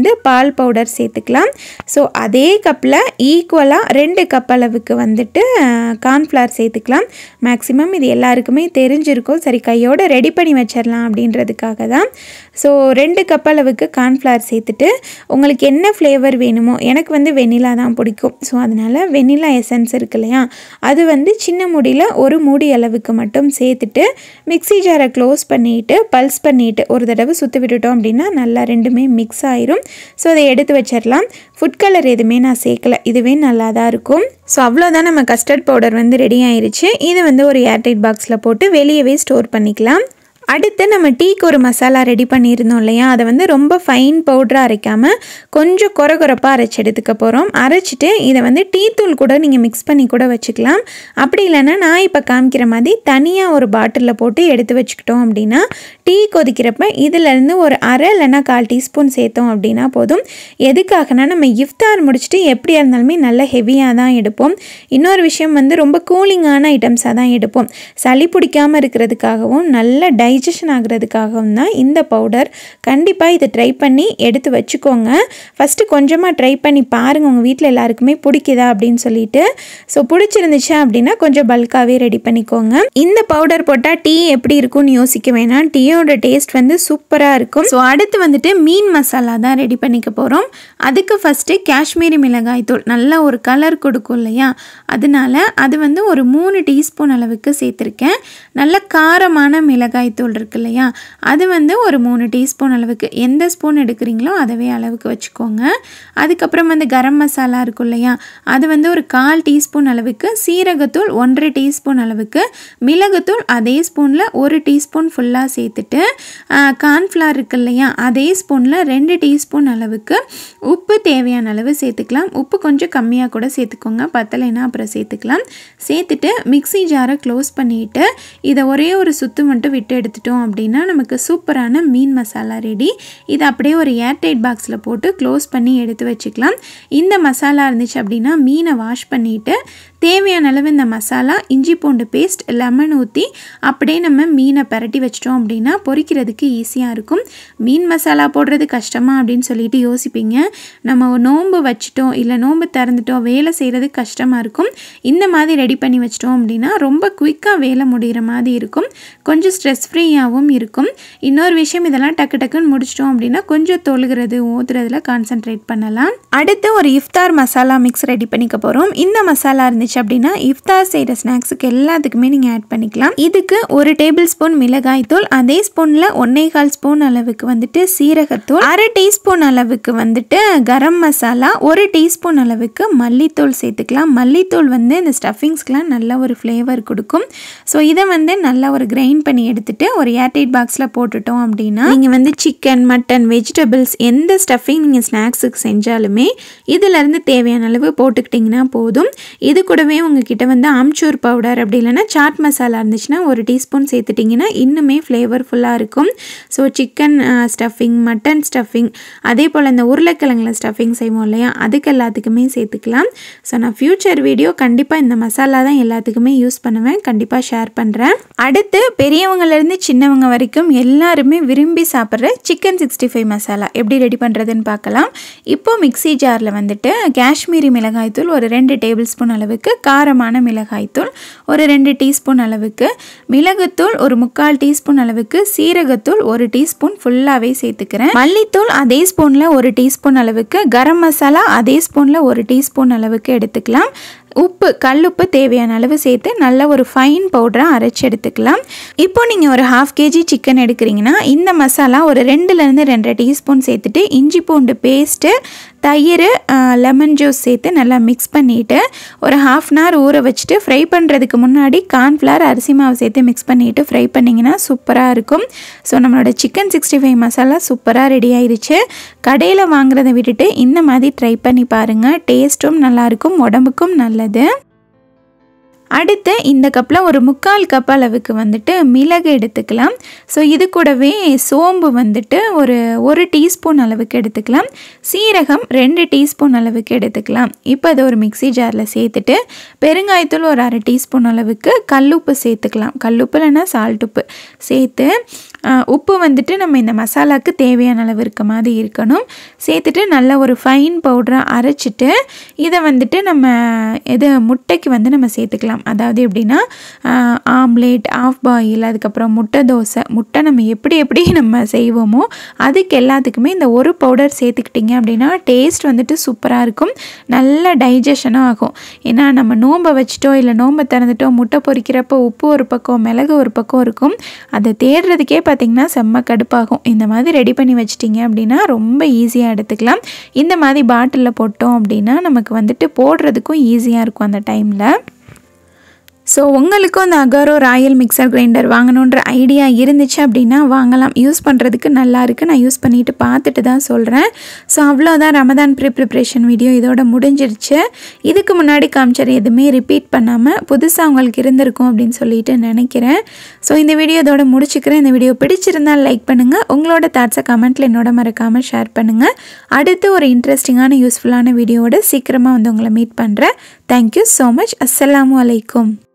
பால் பவுடர் சேர்த்துக்கலாம் ஸோ அதே கப்பில் ஈக்குவலாக ரெண்டு கப் அளவுக்கு வந்துட்டு கார்ன்ஃப்ளவர் சேர்த்துக்கலாம் மேக்ஸிமம் இது எல்லாருக்குமே தெரிஞ்சிருக்கும் சரி கையோட ரெடி பண்ணி வச்சிடலாம் அப்படின்றதுக்காக தான் ஸோ ரெண்டு கப் அளவுக்கு கார்ன்ஃப்ளவர் சேர்த்துட்டு உங்களுக்கு என்ன ஃப்ளேவர் வேணுமோ எனக்கு வந்து வெண்ணிலா தான் பிடிக்கும் ஸோ அதனால் வெண்ணிலா எசன்ஸ் இருக்கு இல்லையா அது வந்து சின்ன மூடியில் ஒரு மூடி அளவுக்கு மட்டும் சேர்த்துட்டு மிக்ஸி ஜாரை க்ளோஸ் பண்ணிவிட்டு பல்ஸ் பண்ணிவிட்டு ஒரு தடவை சுற்றி விட்டுட்டோம் அப்படின்னா நல்லா ரெண்டுமே மிக்ஸ் ஆயிரும் ஸோ அதை எடுத்து வச்சிடலாம் ஃபுட் கலர் எதுவுமே நான் சேர்க்கல இதுவே நல்லா தான் இருக்கும் ஸோ அவ்வளோதான் நம்ம கஸ்டர்ட் பவுடர் வந்து ரெடி ஆயிருச்சு இது வந்து ஒரு ஏர்டைட் பாக்ஸில் போட்டு வெளியவே ஸ்டோர் பண்ணிக்கலாம் அடுத்து நம்ம டீக்கு ஒரு மசாலா ரெடி பண்ணியிருந்தோம் இல்லையா அதை வந்து ரொம்ப ஃபைன் பவுடராக அரைக்காமல் கொஞ்சம் குறை குறைப்பாக அரைச்சி எடுத்துக்க போகிறோம் அரைச்சிட்டு இதை வந்து டீ தூள் கூட நீங்கள் மிக்ஸ் பண்ணி கூட வச்சுக்கலாம் அப்படி இல்லைன்னா நான் இப்போ காமிக்கிற மாதிரி தனியாக ஒரு பாட்டிலில் போட்டு எடுத்து வச்சுக்கிட்டோம் அப்படின்னா டீ கொதிக்கிறப்ப இதிலேருந்து ஒரு அரை இல்லைன்னா கால் டீஸ்பூன் சேர்த்தோம் அப்படின்னா போதும் எதுக்காகனா நம்ம இஃப்தார் முடிச்சுட்டு எப்படியா இருந்தாலுமே நல்ல ஹெவியாக தான் எடுப்போம் இன்னொரு விஷயம் வந்து ரொம்ப கூலிங்கான ஐட்டம்ஸாக தான் எடுப்போம் சளி பிடிக்காமல் இருக்கிறதுக்காகவும் நல்ல டைஜஷன் ஆகிறதுக்காகவும் தான் இந்த பவுடர் கண்டிப்பாக இதை ட்ரை பண்ணி எடுத்து வச்சுக்கோங்க ஃபஸ்ட்டு கொஞ்சமாக ட்ரை பண்ணி பாருங்கள் உங்கள் வீட்டில் எல்லாருக்குமே பிடிக்குதா அப்படின்னு சொல்லிட்டு ஸோ பிடிச்சிருந்துச்சு அப்படின்னா கொஞ்சம் பல்காகவே ரெடி பண்ணிக்கோங்க இந்த பவுடர் போட்டால் டீ எப்படி இருக்கும்னு யோசிக்க வேணாம் டீயோட டேஸ்ட் வந்து சூப்பராக இருக்கும் ஸோ அடுத்து வந்துட்டு மீன் மசாலா தான் ரெடி பண்ணிக்க போகிறோம் அதுக்கு ஃபஸ்ட்டு காஷ்மீரி மிளகாய் தூள் நல்ல ஒரு கலர் கொடுக்கும் இல்லையா அதனால அது வந்து ஒரு மூணு டீஸ்பூன் அளவுக்கு சேர்த்துருக்கேன் நல்ல காரமான மிளகாய் தூள் இருக்கு இல்லையா அது வந்து ஒரு மூணு டீஸ்பூன் அளவுக்கு எந்த ஸ்பூன் எடுக்கிறீங்களோ அதவே அளவுக்கு வச்சுக்கோங்க அதுக்கப்புறம் வந்து கரம் மசாலா இருக்கும் இல்லையா அது வந்து ஒரு கால் டீஸ்பூன் அளவுக்கு சீரகத்தூள் ஒன்றரை டீஸ்பூன் அளவுக்கு மிளகுத்தூள் அதே ஸ்பூனில் ஒரு டீஸ்பூன் ஃபுல்லாக சேர்த்துட்டு கார்ன்ஃப்ளவர் இருக்கு இல்லையா அதே ஸ்பூனில் ரெண்டு டீஸ்பூன் அளவுக்கு உப்பு தேவையான அளவு சேர்த்துக்கலாம் உப்பு கொஞ்சம் கம்மியாக கூட சேர்த்துக்கோங்க பத்தலைன்னா அப்புறம் சேர்த்துக்கலாம் சேர்த்துட்டு மிக்ஸி ஜாரை க்ளோஸ் பண்ணிவிட்டு இதை ஒரே ஒரு சுத்து மட்டும் விட்டு எடுத்துட்டோம் அப்படின்னா நமக்கு சூப்பரான மீன் மசாலா ரெடி இதை அப்படியே ஒரு ஏர்டைட் பாக்ஸில் போட்டு க்ளோஸ் பண்ணி எடுத்து வச்சுக்கலாம் இந்த மசாலா இருந்துச்சு அப்படின்னா மீனை வாஷ் பண்ணிவிட்டு தேவையான அளவு இந்த மசாலா இஞ்சி பூண்டு பேஸ்ட் லெமன் ஊற்றி அப்படியே நம்ம மீனை பரட்டி வச்சிட்டோம் அப்படின்னா பொரிக்கிறதுக்கு ஈஸியாக இருக்கும் மீன் மசாலா போடுறது கஷ்டமா அப்படின்னு சொல்லிட்டு யோசிப்பீங்க நம்ம நோன்பு வச்சிட்டோம் இல்லை நோன்பு திறந்துட்டோம் வேலை செய்கிறது கஷ்டமாக இருக்கும் இந்த மாதிரி ரெடி பண்ணி வச்சிட்டோம் அப்படின்னா ரொம்ப குயிக்காக வேலை முடிகிற மாதிரி இருக்கும் கொஞ்சம் ஸ்ட்ரெஸ் ஃப்ரீயாகவும் இருக்கும் இன்னொரு விஷயம் இதெல்லாம் டக்கு டக்குன்னு முடிச்சிட்டோம் அப்படின்னா கொஞ்சம் தொழுகிறது ஊற்றுறதுல கான்சென்ட்ரேட் பண்ணலாம் அடுத்து ஒரு இஃப்தார் மசாலா மிக்ஸ் ரெடி பண்ணிக்க போகிறோம் இந்த மசாலா இருந்துச்சு அப்படின்னா இஃப்தார் செய்கிற ஸ்நாக்ஸுக்கு எல்லாத்துக்குமே நீங்கள் ஆட் பண்ணிக்கலாம் இதுக்கு ஒரு டேபிள் ஸ்பூன் மிளகாய் தூள் அதே ஸ்பூனில் ஒன்னே கால் ஸ்பூன் அளவுக்கு வந்துட்டு சீரகத்தூள் அரை டீஸ்பூன் அளவுக்கு வந்துட்டு கரம் மசாலா ஒரு டீஸ்பூன் அளவுக்கு மல்லித்தூள் சேர்த்துக்கலாம் மல்லித்தூள் வந்து இந்த ஸ்டஃபிங்ஸ்க்கெலாம் நல்ல ஒரு ஃப்ளேவர் கொடுக்கும் ஸோ இதை வந்து நல்லா ஒரு கிரைண்ட் பண்ணி எடுத்துட்டு ஒரு ஏர்டைட் பாக்ஸில் போட்டுட்டோம் அப்படின்னா நீங்கள் வந்து சிக்கன் மட்டன் வெஜிடபிள்ஸ் எந்த ஸ்டஃபிங் நீங்கள் ஸ்நாக்ஸுக்கு செஞ்சாலுமே இதிலேருந்து தேவையான அளவு போட்டுக்கிட்டிங்கன்னா போதும் இது கூடவே உங்ககிட்ட வந்து ஆம்ச்சூர் பவுடர் அப்படி இல்லைன்னா சாட் மசாலா இருந்துச்சுன்னா ஒரு டீஸ்பூன் சேர்த்துட்டிங்கன்னா இன்னுமே ஃப்ளேவர்ஃபுல்லாக இருக்கும் so chicken stuffing mutton stuffing அதே போல் இந்த உருளைக்கிழங்குல ஸ்டஃபிங் செய்வோம் இல்லையா அதுக்கு எல்லாத்துக்குமே சேர்த்துக்கலாம் ஸோ நான் ஃப்யூச்சர் வீடியோ கண்டிப்பாக இந்த மசாலா தான் எல்லாத்துக்குமே யூஸ் பண்ணுவேன் கண்டிப்பாக ஷேர் பண்ணுறேன் அடுத்து பெரியவங்கலேருந்து சின்னவங்க வரைக்கும் எல்லாருமே விரும்பி சாப்பிட்ற சிக்கன் சிக்ஸ்டி ஃபைவ் மசாலா எப்படி ரெடி பண்ணுறதுன்னு பார்க்கலாம் இப்போது மிக்ஸி ஜாரில் வந்துட்டு காஷ்மீரி மிளகாய்த்தூள் ஒரு ரெண்டு டேபிள் ஸ்பூன் அளவுக்கு காரமான மிளகாய்த்தூள் ஒரு ரெண்டு டீஸ்பூன் அளவுக்கு மிளகுத்தூள் ஒரு முக்கால் டீஸ்பூன் அளவுக்கு சீரகத்தூள் ஒரு டீஸ்பூன் ஃபுல்லாகவே சேர்த்துக்கிறேன் மல்லித்தூள் அதே ஸ்பூனில் ஒரு டீஸ்பூன் அளவுக்கு கரம் மசாலா அதே ஸ்பூனில் ஒரு டீஸ்பூன் அளவுக்கு எடுத்துக்கலாம் உப்பு கல்லுப்பு தேவையான அளவு சேர்த்து நல்ல ஒரு ஃபைன் பவுடராக அரைச்சி எடுத்துக்கலாம் இப்போ நீங்கள் ஒரு ஹாஃப் கேஜி சிக்கன் எடுக்கிறீங்கன்னா இந்த மசாலா ஒரு ரெண்டுலேருந்து ரெண்டரை டீஸ்பூன் சேர்த்துட்டு இஞ்சி பூண்டு பேஸ்ட்டு தயிர் லெமன் ஜூஸ் சேர்த்து நல்லா மிக்ஸ் பண்ணிவிட்டு ஒரு ஹாஃப் அன் ஹவர் ஊற வச்சுட்டு ஃப்ரை பண்ணுறதுக்கு முன்னாடி கார்ன்ஃப்ளவர் அரிசி மாவு சேர்த்து மிக்ஸ் பண்ணிவிட்டு ஃப்ரை பண்ணிங்கன்னா சூப்பராக இருக்கும் ஸோ நம்மளோட சிக்கன் சிக்ஸ்டி ஃபைவ் மசாலா சூப்பராக ரெடி ஆயிருச்சு கடையில் வாங்குறதை விட்டுட்டு இந்த மாதிரி ட்ரை பண்ணி பாருங்கள் டேஸ்ட்டும் நல்லாயிருக்கும் உடம்புக்கும் நல்லது அடுத்து இந்த கப்பில் ஒரு முக்கால் கப் அளவுக்கு வந்துட்டு மிளகு எடுத்துக்கலாம் ஸோ இது கூடவே சோம்பு வந்துட்டு ஒரு ஒரு டீஸ்பூன் அளவுக்கு எடுத்துக்கலாம் சீரகம் ரெண்டு டீஸ்பூன் அளவுக்கு எடுத்துக்கலாம் இப்போ அதை ஒரு மிக்ஸி ஜாரில் சேர்த்துட்டு பெருங்காயத்தூள் ஒரு அரை டீஸ்பூன் அளவுக்கு கல்லுப்பு சேர்த்துக்கலாம் கல்லுப்பு இல்லைன்னா சால்ட் உப்பு சேர்த்து ஆஹ் உப்பு வந்துட்டு நம்ம இந்த மசாலாவுக்கு தேவையான அளவு இருக்க மாதிரி இருக்கணும் சேர்த்துட்டு நல்ல ஒரு ஃபைன் பவுடராக அரைச்சிட்டு இதை வந்துட்டு நம்ம இது முட்டைக்கு வந்து நம்ம சேர்த்துக்கலாம் அதாவது எப்படின்னா ஆம்லேட் ஆஃப் பாயில் அதுக்கப்புறம் முட்டை தோசை முட்டை நம்ம எப்படி எப்படி நம்ம செய்வோமோ அதுக்கு எல்லாத்துக்குமே இந்த ஒரு பவுடர் சேர்த்துக்கிட்டிங்க அப்படின்னா டேஸ்ட் வந்துட்டு சூப்பராக இருக்கும் நல்ல டைஜஷனும் ஆகும் ஏன்னா நம்ம நோம்பை வச்சுட்டோ இல்லை நோம்பை திறந்துட்டோ முட்டை பொரிக்கிறப்போ உப்பு ஒரு பக்கம் மிளகு ஒரு பக்கம் இருக்கும் அதை தேடுறதுக்கே பார்த்திங்கன்னா செம்ம கடுப்பாகும் இந்த மாதிரி ரெடி பண்ணி வச்சிட்டிங்க அப்படின்னா ரொம்ப ஈஸியாக எடுத்துக்கலாம் இந்த மாதிரி பாட்டிலில் போட்டோம் அப்படின்னா நமக்கு வந்துட்டு போடுறதுக்கும் ஈஸியாக இருக்கும் அந்த டைமில் ஸோ உங்களுக்கும் அந்த அகாரோ ராயல் மிக்சர் கிரைண்டர் வாங்கணுன்ற ஐடியா இருந்துச்சு அப்படின்னா வாங்கலாம் யூஸ் பண்ணுறதுக்கு நல்லா இருக்குது நான் யூஸ் பண்ணிட்டு பார்த்துட்டு தான் சொல்கிறேன் ஸோ அவ்வளோதான் ரமதான் ப்ரீ ப்ரிப்ரேஷன் வீடியோ இதோட முடிஞ்சிருச்சு இதுக்கு முன்னாடி காமிச்சது எதுவுமே ரிப்பீட் பண்ணாமல் புதுசாக உங்களுக்கு இருந்திருக்கும் அப்படின்னு சொல்லிட்டு நினைக்கிறேன் ஸோ இந்த வீடியோ இதோட முடிச்சுக்கிறேன் இந்த வீடியோ பிடிச்சிருந்தால் லைக் பண்ணுங்கள் உங்களோட தாட்ஸை கமெண்ட்டில் என்னோட மறக்காமல் ஷேர் பண்ணுங்கள் அடுத்து ஒரு இன்ட்ரெஸ்டிங்கான யூஸ்ஃபுல்லான வீடியோவோட சீக்கிரமாக வந்து உங்களை மீட் பண்ணுறேன் தேங்க்யூ ஸோ மச் அஸ்ஸலாமு அலைக்கும்